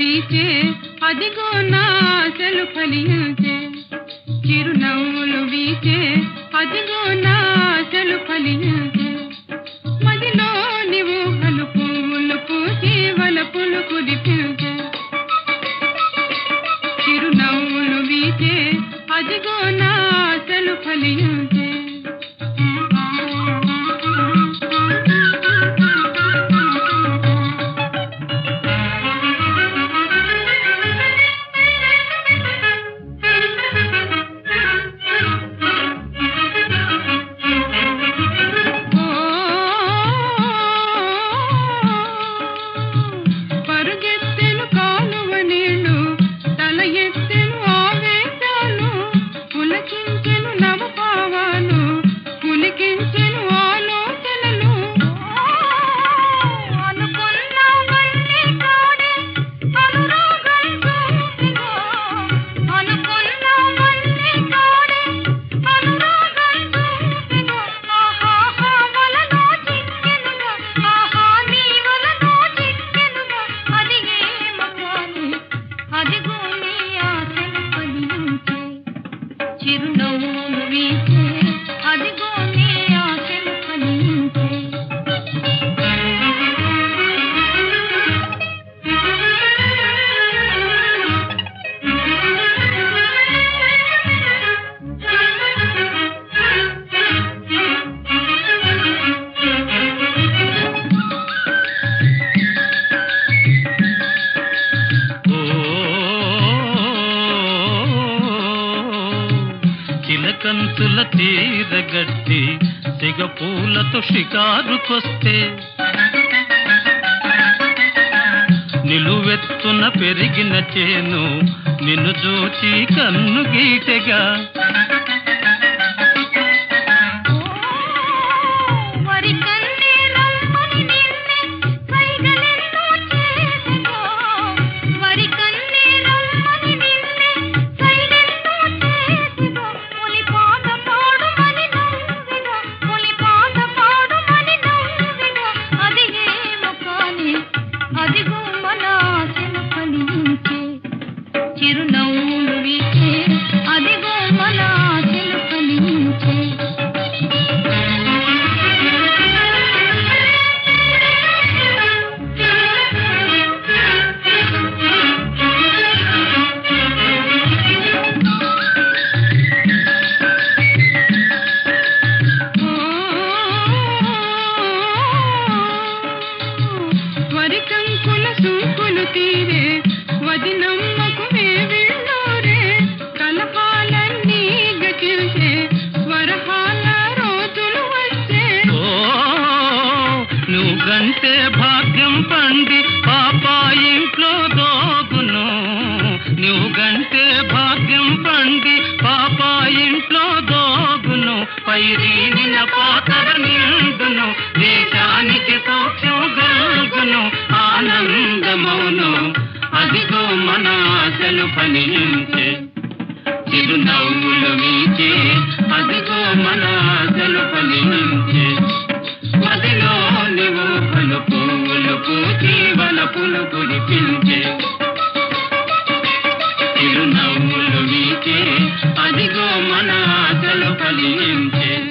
వీచే అదిగో నా ఆశలు ఫలించే చిరునవ్వులు వీచే అదిగో నా ఆశలు ఫలించే మదిలో నీవు హలు పువ్వులు పూచి వలపులు కుదిపించే చిరునవ్వులు వీచే అదిగో నా ఆశలు ఫలించే పరుగెత్తెను కాలువ నీళ్లు తల ఎత్తెను ఆవేశాలు పులకించెను నవభావాలు పులికించెను ఆలోచనలు అనుకున్నవన్నీ కాడే అనురాగం చూపిగా అనుకున్నవన్నీ కాడే అనురాగం చూపిగా ఆహాహా వలలో చిక్కెనుగా ఆహా నీ వలలో చిక్కెనుగా అది ఏమో కానీ అదిగో నీ ఆశలు ఫలించే చిరునవ్వులు వీచే అదిగో నీ ఆశలు ఫలించే చిలకంతుల తీరగట్టి సిగ పూలతో షికారుకొస్తే నిలువెత్తున పెరిగిన చేను నిన్ను చూచి కన్ను గీటెగా వరి కన్నీరమ్మని నిన్నే సైగలెన్నో చేసెనో వరి కన్నీరమ్మని నిన్నే సైగలెన్నో చేసెనో పులి పాట పాడుమని నవ్వెనో పులి పాట పాడుమని నవ్వెనో అది ఏమో కానీ అదిగో మన ఆశలు ఫలించే చిరునవ్వులు వీచే అదిగో మన ఆశలు ఫలించే వరికంకుల సూకులు తీరే వదినమ్మకు వేవిళ్ళోరే కలహాలన్నీ గతిల్చే వరహాల రోజులు వచ్చే ఓ నువ్వు గంటే భాగ్యం పండి పాప ఇంట్లో దోగును నువ్వు గంటే భాగ్యం పండి పాప ఇంట్లో దోగును పైరి నిన్న పాతర నిండును దేశానికి సౌఖ్యం గల్గును ఆనందమౌను అదిగో మన ఆశలు ఫలించే చిరునవ్వులు వీచే అదిగో మన ఆశలు ఫలించే మదిలో నువ్వు పలు పువ్వులు పూచి వలపులు కురిపించే చిరునవ్వులు వీచే అదిగో మన ఆశలు ఫలించే